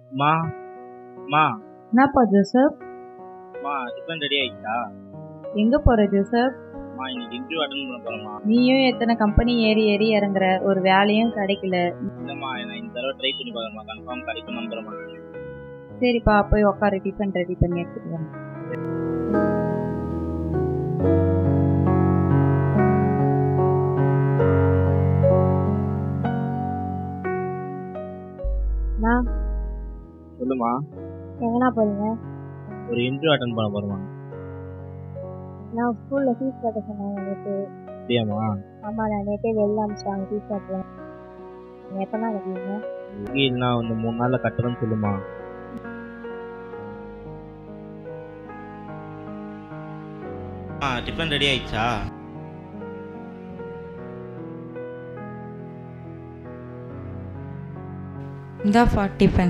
மா மா என்னப்பா ஜோசப் மா டிஃபன் ரெடி ஆயிடுச்சா எங்க போற ஜோசப் மா இன்னைக்கு இன்டர்வியூ அட்டன் பண்ண போறேம்மா நீயும் எத்தனை கம்பெனி ஏறி ஏறி இறங்குற ஒரு வேலையும் கிடைக்கல இல்லைம்மா நான் இந்த தடவை ட்ரை பண்ணி பார்க்குறேம்மா கன்ஃபார்ம் கிடைக்கும் நம்புறேம்மா சரிப்பா போய் உட்காரு டிஃபன் ரெடி பண்ணி எடுத்துட்டு வரேன் சொல்லுமா எங்கண்ணா போறீங்க ஒரு இன்டர்வியூ அட்டன் பண்ண போறேம்மா நான் ஸ்கூல்ல ஃபீஸ் கட்ட சொன்னாங்க நேற்று அப்படியாம்மா ஆமா நான் நேற்றே வெளில அனுப்பிச்சாங்க ஃபீஸ் கட்டலாம் நீங்கள் எப்போ தான் கட்டுவீங்க இல்லைன்னா இந்த மூணு நாள்ல கட்டுறேன்னு சொல்லுமா டிஃபன் ரெடி ஆயிடுச்சா இந்தாப்பா டிஃபன்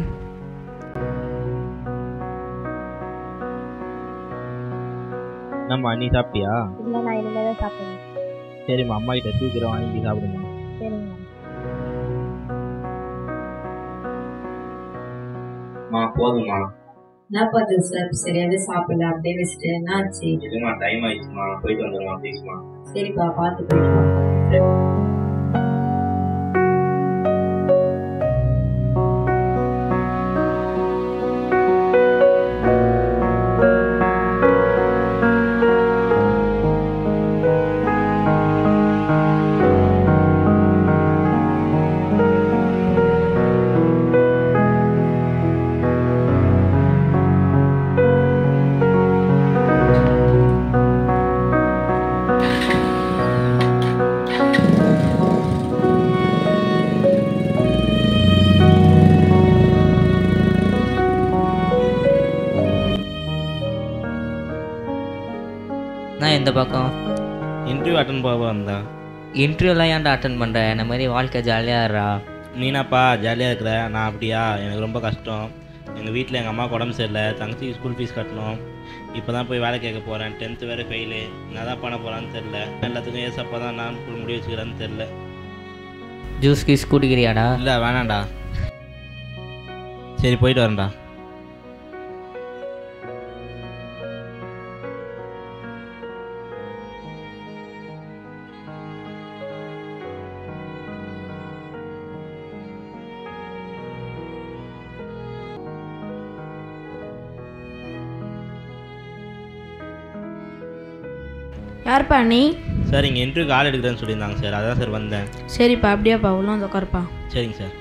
என்னம்மா நீ சாப்பிட்டியா இல்லை நான் இனிமேல் தான் சாப்பிடணும் சரிம்மா அம்மா கிட்ட சீக்கிரம் வாங்கி சாப்பிடுமா சரிங்க மா போதுமா என்னப்பா ஜோசப் சரியாவே சாப்பிடல அப்படியே வச்சுட்டு என்னாச்சு இதுமா டைம் ஆயிடுச்சுமா போயிட்டு வந்துடுமா ப்ளீஸ்மா சரிப்பா பார்த்து போயிட்டு வா. நான் எந்த பக்கம் இன்டர்வியூ அட்டன் பண்ண வந்தா இன்டர்வியூலாம் ஏன்டா அட்டன் பண்ணுற என்ன மாதிரி வாழ்க்கை ஜாலியாக இருறா நீனாப்பா ஜாலியாக இருக்கிற நான் அப்படியா எனக்கு ரொம்ப கஷ்டம் எங்கள் வீட்டில் எங்கள் அம்மாவுக்கு உடம்பு சரியில்லை தங்கச்சிக்கு ஸ்கூல் ஃபீஸ் கட்டணும் இப்போ தான் போய் வேலை கேட்க போகிறேன் டென்த்து வேறு ஃபெயிலு என்ன தான் பண்ண போகிறான்னு தெரில எல்லாத்துக்கும் ஏசப்பா தான் நான் full முடி வச்சுக்கிறேன்னு தெரில ஜூஸ் கீஸ் குடிக்கிறியாடா இல்லை வேணாம்டா சரி போயிட்டு வரேன்டா யார்ப்பா நீ சார் இங்கே இன்டர்வியூ கால் எடுக்கிறேன்னு சொல்லியிருந்தாங்க சார் அதான் சார் வந்தேன் சரிப்பா அப்படியாப்பா உள்ள வந்து உட்காருப்பா சரிங்க சார்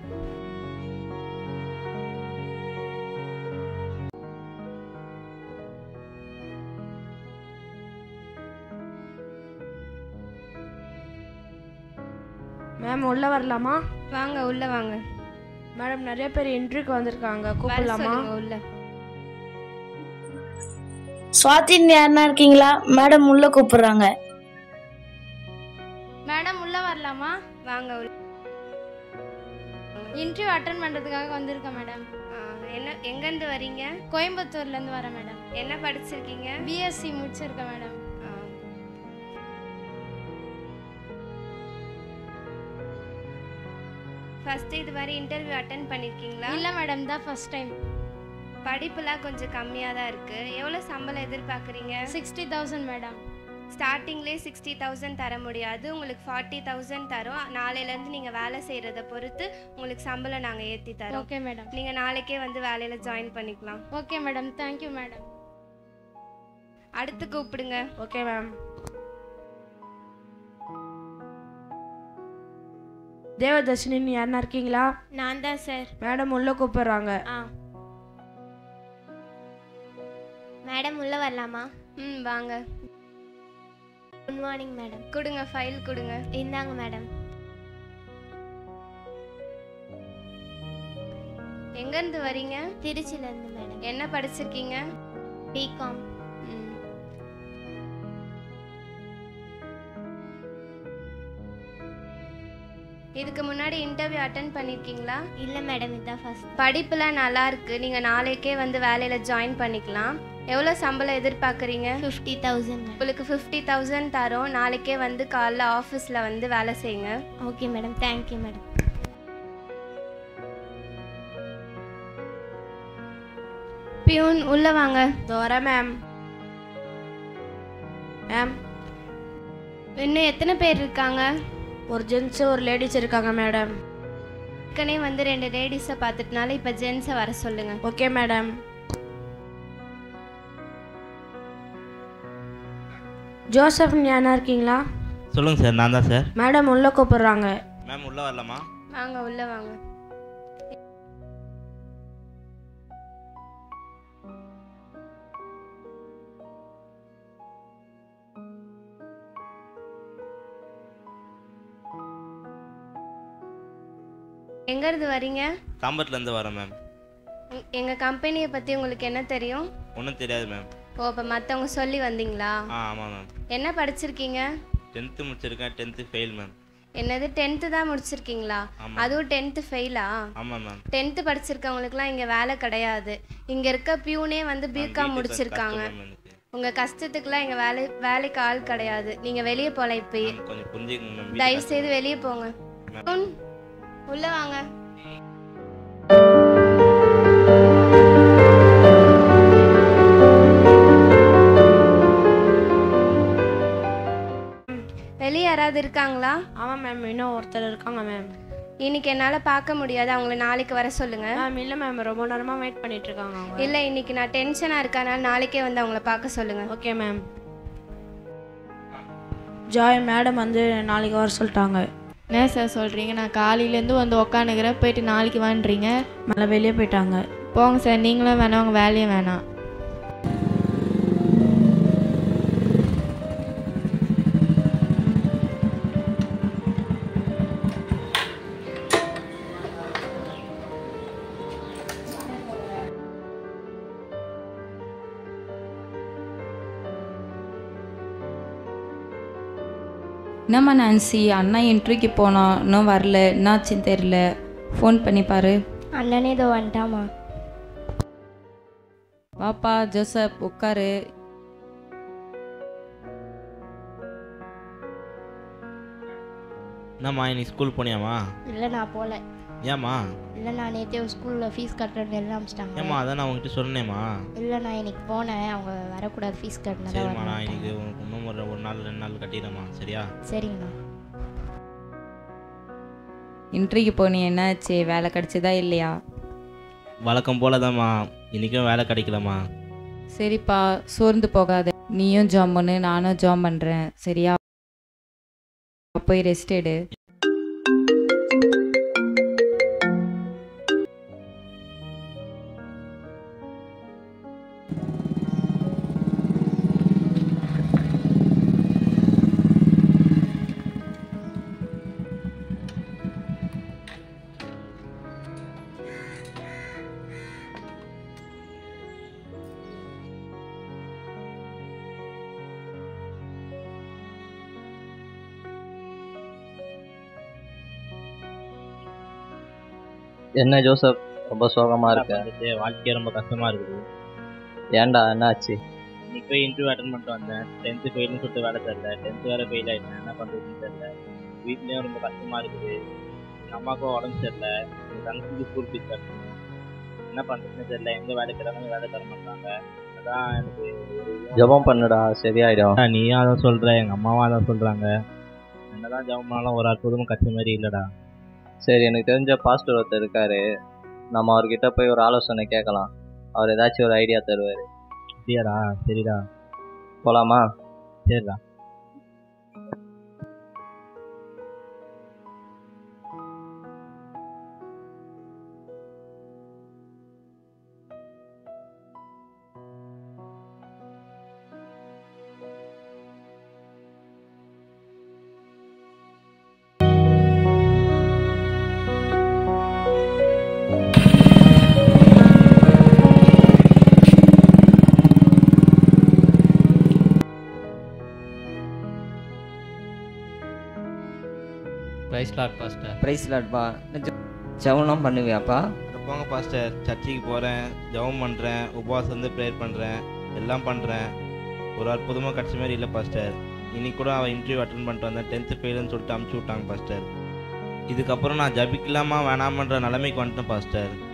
மேம் உள்ள வரலாமா வாங்க உள்ள வாங்க மேடம் நிறைய பேர் இன்டர்வியூக்கு வந்திருக்காங்க வர கூப்பிடலாமா சொல்லுங்க உள்ள சுவாதின்னு யாருன்னா இருக்கீங்களா மேடம் உள்ள கூப்பிடுறாங்க மேடம் உள்ள வரலாமா வாங்க உள்ள இன்டர்வியூ அட்டன் பண்றதுக்காக வந்திருக்கேன் மேடம் என்ன எங்கேருந்து வரீங்க கோயம்புத்தூர்ல இருந்து வரேன் மேடம் என்ன படிச்சிருக்கீங்க பிஎஸ்சி முடிச்சிருக்கேன் மேடம் ஃபர்ஸ்ட் இது மாதிரி இன்டர்வியூ அட்டன் பண்ணிருக்கீங்களா இல்ல மேடம் தான் ஃபர்ஸ்ட் டைம் படிப்புலாம் கொஞ்சம் கம்மியாக தான் இருக்கு எவ்வளோ சம்பளம் எதிர்பார்க்குறீங்க சிக்ஸ்டி தௌசண்ட் மேடம் ஸ்டார்டிங்லேயே சிக்ஸ்டி தௌசண்ட் தர முடியாது உங்களுக்கு ஃபார்ட்டி தௌசண்ட் தரோம் நாளையிலேருந்து நீங்கள் வேலை செய்கிறத பொறுத்து உங்களுக்கு சம்பளம் நாங்கள் ஏற்றி தரோம் ஓகே மேடம் நீங்கள் நாளைக்கே வந்து வேலையில் ஜாயின் பண்ணிக்கலாம் ஓகே மேடம் தேங்க்யூ மேடம் அடுத்து கூப்பிடுங்க ஓகே மேம் தேவதர்ஷினின்னு யாருன்னா இருக்கீங்களா நான் தான் சார் மேடம் உள்ள கூப்பிடுறாங்க ஆ மேடம் உள்ள வரலாமா ம் வாங்க குட் மார்னிங் மேடம் கொடுங்க ஃபைல் கொடுங்க இந்தாங்க மேடம் எங்கேருந்து வரீங்க திருச்சியில இருந்து மேடம் என்ன படிச்சிருக்கீங்க பிகாம் ம் இதுக்கு முன்னாடி இன்டர்வியூ அட்டன் பண்ணியிருக்கீங்களா இல்ல மேடம் இதுதான் ஃபர்ஸ்ட் படிப்புலாம் நல்லா இருக்கு நீங்கள் நாளைக்கே வந்து வேலையில் ஜாயின் பண்ணிக்கலாம் எவ்வளோ சம்பளம் எதிர்பார்க்குறீங்க ஃபிஃப்டி தௌசண்ட் உங்களுக்கு ஃபிஃப்டி தௌசண்ட் தரோம் நாளைக்கே வந்து காலைல ஆஃபீஸில் வந்து வேலை செய்யுங்க okay madam thank you madam peon உள்ள வாங்க இதோ வரேன் மேம் மேம் இன்னும் எத்தனை பேர் இருக்காங்க ஒரு ஜென்ஸு ஒரு லேடிஸ் இருக்காங்க மேடம் ஏற்கனவே வந்து ரெண்டு லேடிஸை பார்த்துட்டனால இப்போ ஜென்ஸை வர சொல்லுங்க ஓகே மேடம் ஜோசப் ஞானா இருக்கீங்களா சொல்லுங்கள் சார் நான் தான் சார் மேடம் உள்ள கூப்பிடுறாங்க மேம் உள்ளே வரலாமா வாங்க உள்ள வாங்க எங்கேருந்து வரீங்க தாம்பரத்துலேருந்து வரேன் மேம் உங்- எங்க கம்பெனியை பற்றி உங்களுக்கு என்ன தெரியும் ஒன்றும் தெரியாது மேம் ஓ இப்போ மற்றவங்க சொல்லி வந்தீங்களா ஆ ஆமாம் மேம் என்ன படிச்சிருக்கீங்க டென்த்து முடிச்சிருக்கேன் டென்த்து ஃபெயில் மேம் என்னது டென்த்து தான் முடிச்சிருக்கீங்களா ஆமாம் அதுவும் டென்த்து ஃபெயிலா ஆமாம் மேம் டென்த்து படிச்சிருக்கவங்களுக்குலாம் இங்கே வேலை கிடையாது இங்கே இருக்க பியூனே வந்து பிகாம் முடிச்சிருக்காங்க உங்கள் கஷ்டத்துக்குலாம் இங்கே வேலை வேலைக்கு ஆள் கிடையாது நீங்கள் வெளியே போகலாம் இப்பயே கொஞ்சம் புரிஞ்சுக்கங்க மேம் தயவு செய்து வெளியே போங்க பியூன், உள்ள வாங்க வெளியே யாராவது இருக்காங்களா ஆமாம் மேம் இன்னும் ஒருத்தர் இருக்காங்க மேம் இன்னைக்கு என்னால் பார்க்க முடியாது அவங்கள நாளைக்கு வர சொல்லுங்க மேம் இல்லை மேம் ரொம்ப நேரமாக வெயிட் பண்ணிட்டு இருக்காங்க அவங்க இல்லை இன்னைக்கு நான் டென்ஷனாக இருக்கனால நாளைக்கே வந்து அவங்கள பார்க்க சொல்லுங்க ஓகே மேம் ஜாய் மேடம் வந்து நாளைக்கு வர சொல்லிட்டாங்க என்ன சார் சொல்கிறீங்க நான் காலையிலேருந்து வந்து உக்காந்துக்கிறேன் போயிட்டு நாளைக்கு வான்றீங்க மேலே வெளியே போயிட்டாங்க போங்க சார் நீங்களும் வேணாம் உங்கள் வேலையும் வேணாம் என்னம்மா நான்சி அண்ணா இன்டர்வியூக்கு போனோம் இன்னும் வரல என்னாச்சுன்னு தெரில ஃபோன் பண்ணி பாரு அண்ணனே இதோ வந்துட்டாமா வாப்பா ஜோசப் உட்காரு என்னம்மா இன்னைக்கு ஸ்கூல் போனியாம்மா இல்லை நான் போகல ஏம்மா இல்லை நான் நேற்றே ஸ்கூலில் ஃபீஸ் கட்டுறேன்னு எழுத ஆரம்பிச்சிட்டாங்க ஏம்மா அதான் நான் உங்ககிட்ட சொன்னேம்மா இல்லை நான் இன்னைக்கு போனேன் அவங்க வரக்கூடாது ஃபீஸ் கட்டினதான் சரிம்மா நான் வரமாட்டாங்க இன்னைக்கு உனக்கு இன்னும் ஒரு ஒரு நாள் ரெண்டு நாள் கட்டிடுறேம்மா சரியா சரிங்கண்ணா இன்டர்வியூக்கு போனி என்னாச்சு வேலை கிடைச்சதா இல்லையா வழக்கம் போல தான்மா இன்றைக்கும் வேலை கிடைக்கலம்மா சரிப்பா சோர்ந்து போகாத நீயும் ஜாம் பண்ணு நானும் ஜாம் பண்ணுறேன் சரியா போய் ரெஸ்ட் எடு என்ன ஜோசப் ரொம்ப சோகமா இருக்க வந்துட்டு வாழ்க்கையே ரொம்ப கஷ்டமாக இருக்குது ஏன்டா என்னாச்சு இன்னைக்கு போய் இன்டர்வியூ அட்டன் பண்ணிட்டு வந்தேன் டென்த்து ஃபெயில்னு சொல்லிட்டு வேலை தரல டென்த்து வேறு ஃபெயில் ஆகிட்டேன் என்ன பண்ணுறதுன்னு தெரியல வீட்லேயும் ரொம்ப கஷ்டமாக இருக்குது எங்கள் அம்மாவுக்கும் உடம்பு சரியில்லை எங்கள் தங்கச்சிக்கு ஸ்கூல் ஃபீஸ் கட்டணும் என்ன பண்ணுறதுன்னு தெரியல எங்கே வேலை தராங்க வேலை தர மாட்டாங்க அதான் எனக்கு ஒரு ஜெபம் பண்ணுடா சரியாயிடும் ஆ, நீயும் அதான் சொல்கிற எங்கள் அம்மாவும் அதான் சொல்கிறாங்க என்னதான் ஜெபம் பண்ணாலும் ஒரு அற்புதமும் கட்சி மாதிரி இல்லைடா சரி எனக்கு தெரிஞ்ச பாஸ்டர் ஒருத்தர் இருக்காரு நம்ம அவர்கிட்ட போய் ஒரு ஆலோசனை கேட்கலாம் அவர் ஏதாச்சும் ஒரு ஐடியா தருவார் அப்படியாடா சரிடா போலாமா சரிடா ப்ரைஸ் லாட் பாஸ்டர் ப்ரைஸ் லாட்பா ஜெவனம் பண்ணுவியாப்பா போங்க பாஸ்டர் சர்ச்சுக்கு போகிறேன் ஜெபம் பண்ணுறேன் உபவாசம் வந்து ப்ரேயர் பண்ணுறேன் எல்லாம் பண்ணுறேன் ஒரு அற்புதமாக கிடச்ச மாதிரி இல்லை பாஸ்டர் இன்னைக்கு கூட அவன் இன்டர்வியூ அட்டன் பண்ணிட்டு வந்தேன் டென்த்து ஃபெயிலுன்னு சொல்லிட்டு அமுச்சு விட்டாங்க பாஸ்டர் இதுக்கப்புறம் நான் ஜபிக்கலாமா வேணாமன்ற நிலைமைக்கு வந்துட்டேன் பாஸ்டர்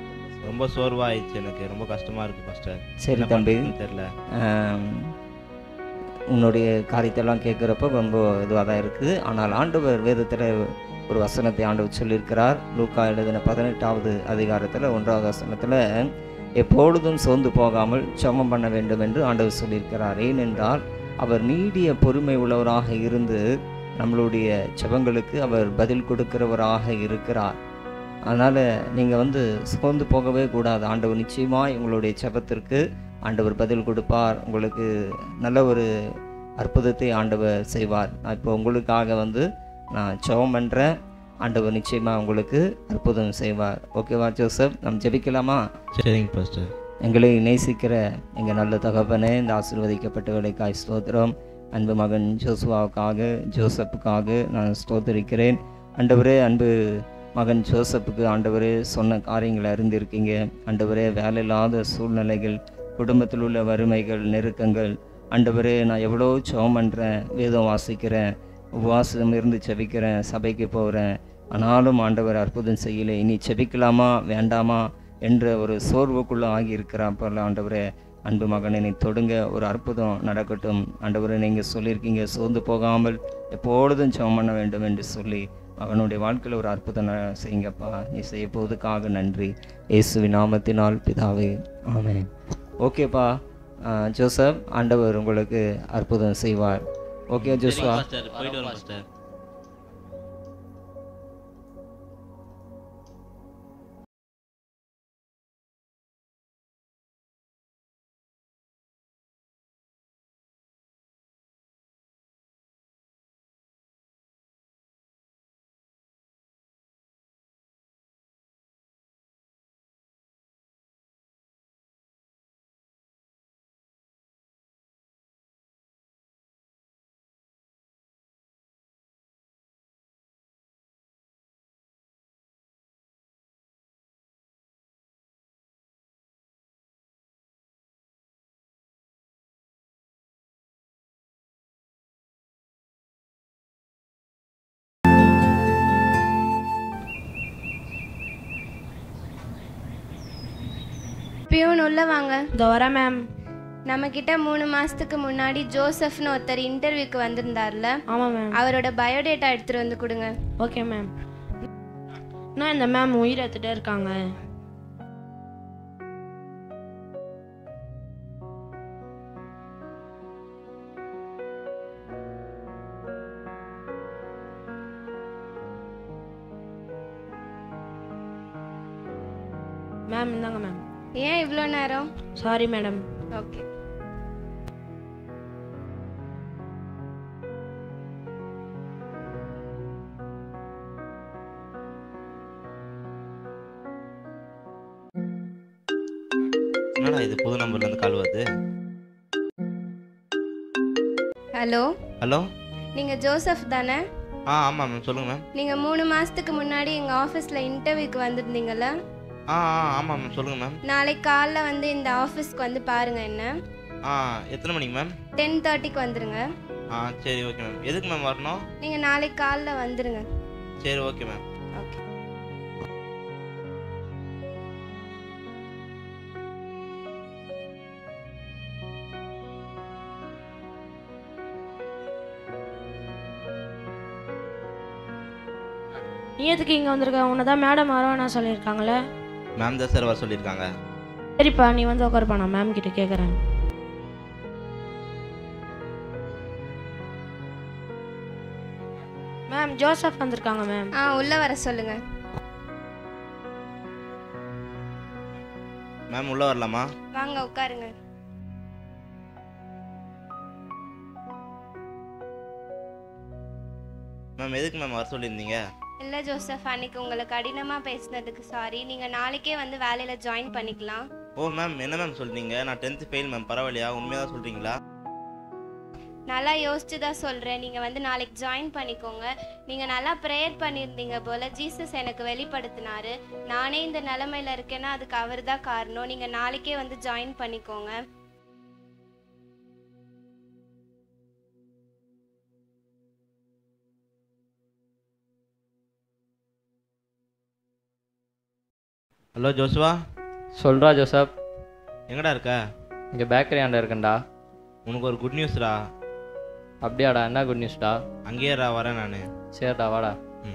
ரொம்ப சோர்வாயிடுச்சு எனக்கு ரொம்ப கஷ்டமாக இருக்குது பாஸ்டர் சரி என்ன தம்பி பண்றதுன்னு தெரியல ஆம், உன்னுடைய காரியத்தெல்லாம் கேட்குறப்ப ரொம்ப இதுவாக தான் இருக்குது ஆனால் ஆண்டவர் வேதத்தில் ஒரு வசனத்தை ஆண்டவர் சொல்லியிருக்கிறார் லூக்கா எழுதின பதினெட்டாவது அதிகாரத்தில் ஒன்றாவது வசனத்தில் எப்பொழுதும் சோர்ந்து போகாமல் ஜெபம் பண்ண வேண்டும் என்று ஆண்டவர் சொல்லியிருக்கிறார் ஏனென்றால் அவர் நீடிய பொறுமை உள்ளவராக இருந்து நம்மளுடைய ஜெபங்களுக்கு அவர் பதில் கொடுக்கிறவராக இருக்கிறார் அதனால் நீங்கள் வந்து சோர்ந்து போகவே கூடாது ஆண்டவர் நிச்சயமாக உங்களுடைய ஜெபத்திற்கு ஆண்டவர் பதில் கொடுப்பார் உங்களுக்கு நல்ல ஒரு அற்புதத்தை ஆண்டவர் செய்வார் நான் இப்போ உங்களுக்காக வந்து நான் ஜெபம் பண்ணுறேன் ஆண்டவர் நிச்சயமாக உங்களுக்கு அற்புதம் செய்வார் ஓகேவா ஜோசப் நம்ம ஜெபிக்கலாமா சரிங்க பாஸ்டர் எங்களை நேசிக்கிற எங்கள் நல்ல தகப்பனே இந்த ஆசீர்வதிக்கப்பட்ட வேலைக்காய் ஸ்தோத்திரம் அன்பு மகன் ஜோசுவாவுக்காக ஜோசப்புக்காக நான் ஸ்தோத்தரிக்கிறேன் ஆண்டவரே அன்பு மகன் ஜோசப்புக்கு ஆண்டவரே சொன்ன காரியங்களை அறிந்திருக்கீங்க ஆண்டவரே வேலை இல்லாத சூழ்நிலைகள் குடும்பத்தில் உள்ள வறுமைகள் நெருக்கங்கள் ஆண்டவரே நான் எவ்வளோ ஜெபம் பண்ணுறேன் வேதம் வாசிக்கிறேன் உபவாசம் இருந்து செபிக்கிறேன் சபைக்கு போகிறேன் ஆனாலும் ஆண்டவர் அற்புதம் செய்யலை இனி செபிக்கலாமா வேண்டாமா என்ற ஒரு சோர்வுக்குள்ளே ஆகியிருக்கிறாப்பல ஆண்டவரே அன்பு மகனை நீ தொடுங்க ஒரு அற்புதம் நடக்கட்டும் ஆண்டவரே நீங்கள் சொல்லியிருக்கீங்க சோர்ந்து போகாமல் எப்பொழுதும் ஜெபம் பண்ண வேண்டும் என்று சொல்லி அவனுடைய வாழ்க்கையில் ஒரு அற்புதம் ந- செய்யுங்கப்பா நீ செய்ய போவதுக்காக நன்றி இயேசுவின் நாமத்தினால் பிதாவே ஆமென் ஓகேப்பா ஆஹ், ஜோசப் ஆண்டவர் உங்களுக்கு அற்புதம் செய்வார் ஓகே ஜோஸ்வா பாஸ்டர் போயிட்டு வரோம் பாஸ்டர் பியூன் உள்ள வாங்க இந்த வரேன் மேம் நம்ம கிட்ட மூணு மாசத்துக்கு முன்னாடி ஜோசப்னு ஒருத்தர் இன்டர்வியூக்கு வந்திருந்தார்ல ஆமாம் மேம் அவரோட பயோடேட்டா எடுத்துட்டு வந்து கொடுங்க ஓகே மேம் நான் இந்த மேம் உயிர் எடுத்துகிட்டே இருக்காங்க மேம் இந்தாங்க மேம் ஏன் இவ்வளோ நேரம் சாரி மேடம் ஓகே என்னடா இது புது நம்பர்லேருந்து கால் வருது ஹலோ ஹலோ நீங்க ஜோசப் தானே ஆ ஆமாம் மேம் சொல்லுங்கள் மேம் நீங்க மூணு மாசத்துக்கு முன்னாடி எங்க ஆஃபீஸ்ல இன்டர்வியூக்கு வந்திருந்தீங்கல்ல ஆ ஆ ஆமாம் மேம் சொல்லுங்கள் மேம் நாளைக்கு காலைல வந்து இந்த ஆஃபீஸ்க்கு வந்து பாருங்க என்ன ஆ எத்தனை மணிக்கு மேம் டென் தேர்ட்டிக்கு வந்துருங்க ஆ சரி ஓகே மேம் எதுக்கு மேம் வரணும் நீங்க நாளைக்கு காலைல வந்துருங்க சரி ஓகே மேம் ஓகே நீ எதுக்கு இங்கே வந்திருக்க உன்னை தான் மேடம் வரவேணா சொல்லியிருக்காங்களே மேம் தான் சார் வர சொல்லியிருக்காங்க சரிப்பா நீ வந்து உட்காருப்பா நான் மேம் கிட்ட கேட்குறேன் மேம் ஜோசப் வந்திருக்காங்க மேம் ஆ உள்ள வர சொல்லுங்க மேம் உள்ளே வரலாமா வாங்க உட்காருங்க மேம் எதுக்கு மேம் வர சொல்லியிருந்தீங்க இல்லை ஜோசப் அன்னைக்கு உங்களை கடினமாக பேசினதுக்கு சாரி நீங்கள் நாளைக்கே வந்து வேலையில் ஜாயின் பண்ணிக்கலாம் ஓ மேம் என்ன மேம் சொல்றீங்க நான் டென்த்து ஃபெயில் மேம் பரவாயில்லையா உண்மையாக தான் சொல்கிறீங்களா நல்லா யோசிச்சு தான் சொல்கிறேன் நீங்கள் வந்து நாளைக்கு ஜாயின் பண்ணிக்கோங்க நீங்கள் நல்லா ப்ரேயர் பண்ணியிருந்தீங்க போல் ஜீசஸ் எனக்கு வெளிப்படுத்தினாரு நானே இந்த நிலமையில இருக்கேன்னா அதுக்கு அவர் தான் காரணம் நீங்கள் நாளைக்கே வந்து ஜாயின் பண்ணிக்கோங்க ஹலோ ஜோசுவா சொல்றா ஜோசப் எங்கடா இருக்க இங்கே பேக்கரி ஆண்ட இருக்கேன்டா உனக்கு ஒரு குட் நியூஸ்டா அப்படியாடா என்ன குட் நியூஸ்டா அங்கேயேடா வரேன் நான் சரிடா வாடா ம்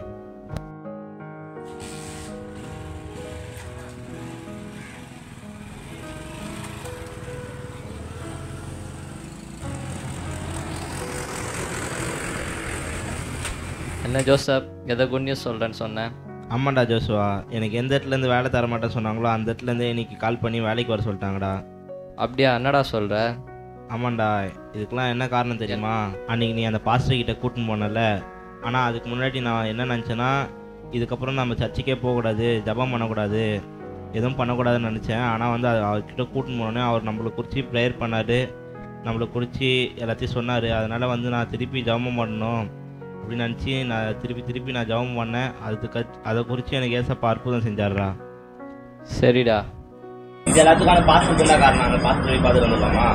என்ன ஜோசப் எதை குட் நியூஸ் சொல்கிறேன்னு சொன்னேன் ஆமாண்டா ஜோசுவா எனக்கு எந்த இடத்துலேருந்து வேலை தர மாட்டேன்னு சொன்னாங்களோ அந்த இடத்துலேருந்து இன்னைக்கு கால் பண்ணி வேலைக்கு வர சொல்லிட்டாங்கடா அப்படியா என்னடா சொல்கிற ஆமாண்டா இதுக்கெல்லாம் என்ன காரணம் தெரியுமா அன்னைக்கு நீ அந்த பாஸ்டர் கிட்ட கூட்டின்னு போனல ஆனால் அதுக்கு முன்னாடி நான் என்ன நினச்சேன்னா இதுக்கப்புறம் நம்ம சர்ச்சுக்கே போகக்கூடாது ஜபம் பண்ணக்கூடாது எதுவும் பண்ணக்கூடாதுன்னு நினச்சேன் ஆனால் வந்து அது அவர்கிட்ட கூட்டின்னு போனோடனே அவர் நம்மளை குறித்து ப்ரேயர் பண்ணார் நம்மளை குறித்து எல்லாத்தையும் சொன்னார் அதனால் வந்து நான் திருப்பி ஜபம் பண்ணணும் அப்படின்னு நினச்சி நான் திருப்பி திருப்பி நான் ஜபம் பண்ணேன் அதுக்கு அதை குறித்து எனக்கு ஏசப்பா அற்புதம் செஞ்சார்ரா சரிடா இது எல்லாத்துக்கான பாஸ்போர்ட் தான் காரணம் அந்த பாஸ்போர்ட் போய் பார்த்துட்டு வந்துடலாமா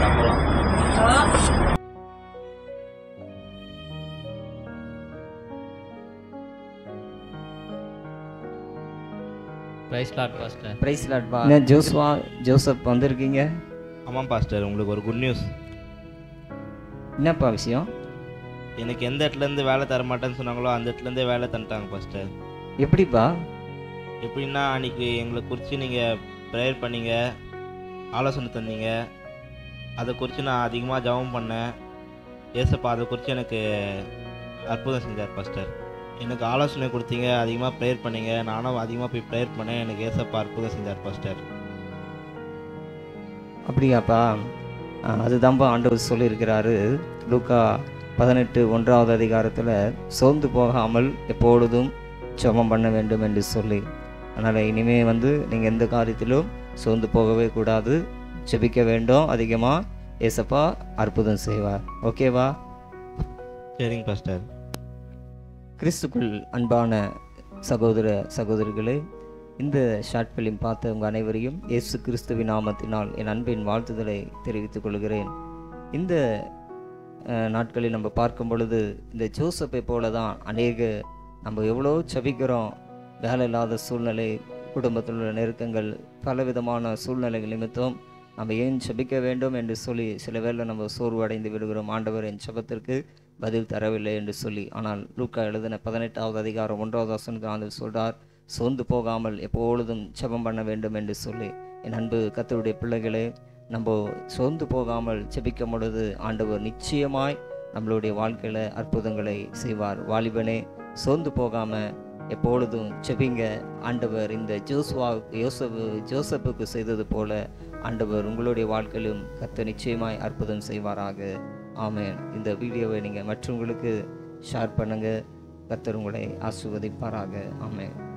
ப்ரைஸ் லாட் பாஸ்டர் பிரைஸ் லாட்பா என்ன ஜோஸ்வா ஜோசப் வந்திருக்கீங்க ஆமாம் பாஸ்டர் உங்களுக்கு ஒரு குட் நியூஸ் என்னப்பா விஷயம் எனக்கு எந்த இடத்துலேருந்து வேலை தர மாட்டேன்னு சொன்னாங்களோ அந்த இடத்துலேருந்தே வேலை தந்துட்டாங்க பாஸ்டர் எப்படிப்பா எப்படின்னா அன்றைக்கி எங்களை குறித்து நீங்கள் ப்ரேயர் பண்ணீங்க ஆலோசனை தந்தீங்க அதை குறித்து நான் அதிகமாக ஜபம் பண்ணேன் ஏசப்பா அதை குறித்து எனக்கு அற்புதம் செஞ்சார் பாஸ்டர் எனக்கு ஆலோசனை கொடுத்தீங்க அதிகமாக ப்ரேயர் பண்ணீங்க நானும் அதிகமாக போய் ப்ரேயர் பண்ணேன் எனக்கு ஏசப்பா அற்புதம் செஞ்சார் பாஸ்டர் அப்படியாப்பா ஆ, அதுதான்ப்பா ஆண்டவர் சொல்லியிருக்கிறாரு லூக்கா பதினெட்டு ஒன்றாவது அதிகாரத்தில் சோர்ந்து போகாமல் எப்பொழுதும் ஜெபம் பண்ண வேண்டும் என்று சொல்லி அதனால் இனிமே வந்து நீங்கள் எந்த காரியத்திலும் சோர்ந்து போகவே கூடாது ஜெபிக்க வேண்டும் அதிகமாக ஏசப்பா அற்புதம் செய்வார் ஓகேவா சரிங்க பாஸ்டர் கிறிஸ்துக்குள் அன்பான சகோதர சகோதரிகளே இந்த ஷார்ட் ஃபிலிம் பார்த்த உங்கள் அனைவரையும் இயேசு கிறிஸ்துவின் நாமத்தினால் என் அன்பின் வாழ்த்துதலை தெரிவித்துக் கொள்கிறேன் இந்த அஹ், நாட்களில் நம்ம பார்க்கும் பொழுது இந்த ஜோசப்பை போல தான் அநேக நம்ம எவ்வளோ ஜபிக்கிறோம் வேலை இல்லாத சூழ்நிலை குடும்பத்தில் உள்ள நெருக்கங்கள் பலவிதமான சூழ்நிலைகள் நிமித்தம் நம்ம ஏன் ஜெபிக்க வேண்டும் என்று சொல்லி சில வேளை நம்ம சோர்வடைந்து விடுகிறோம் ஆண்டவர் என் ஜெபத்திற்கு பதில் தரவில்லை என்று சொல்லி ஆனால் லூக்கா எழுதின பதினெட்டாவது அதிகாரம் ஒன்றாவது வசனத்தில் ஆண்டு சொல்றார் சோர்ந்து போகாமல் எப்பொழுதும் ஜெபம் பண்ண வேண்டும் என்று சொல்லி என் அன்பு கத்தருடைய பிள்ளைகளே நம்ம சோர்ந்து போகாமல் ஜெபிக்கும் பொழுது ஆண்டவர் நிச்சயமாய் நம்மளுடைய வாழ்க்கையில் அற்புதங்களை செய்வார் வாலிபனே சோர்ந்து போகாமல் எப்பொழுதும் ஜெபிங்க ஆண்டவர் இந்த ஜோசுவா யோசப்பு ஜோசப்புக்கு செய்தது போல ஆண்டவர் உங்களுடைய வாழ்க்கையிலும் கத்த நிச்சயமாய் அற்புதம் செய்வாராக ஆமென் இந்த வீடியோவை நீங்கள் மற்றவங்களுக்கு ஷேர் பண்ணுங்கள் கத்தர் உங்களை ஆசிர்வதிப்பாராக ஆமென்